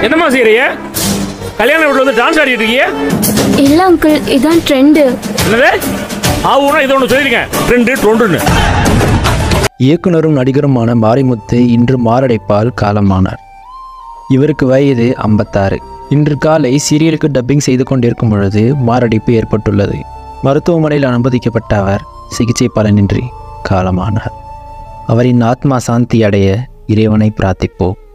என்னம்மா செய்யறீங்க கல்யாண வீட்டில் வந்து டான்ஸ் ஆடிட்டு இருக்கீங்க இல்ல அங்கிள் இதான் ட்ரெண்டு என்னது ஆவுனா இதை ஒன்று சொல்லிருங்க ரெண்டு டொண்டுன்னு இயக்குனரும் நடிகருமான மாரிமுத்து இன்று மாரடைப்பால் காலமானார் இவருக்கு வயது ஐம்பத்தாறு இன்று காலை சீரியலுக்கு டப்பிங் செய்து கொண்டிருக்கும் பொழுது மாரடைப்பு ஏற்பட்டுள்ளது மருத்துவமனையில் அனுமதிக்கப்பட்ட அவர் சிகிச்சை பலனின்றி காலமானார் அவரின் ஆத்மா சாந்தி அடைய இறைவனை பிரார்த்திப்போம்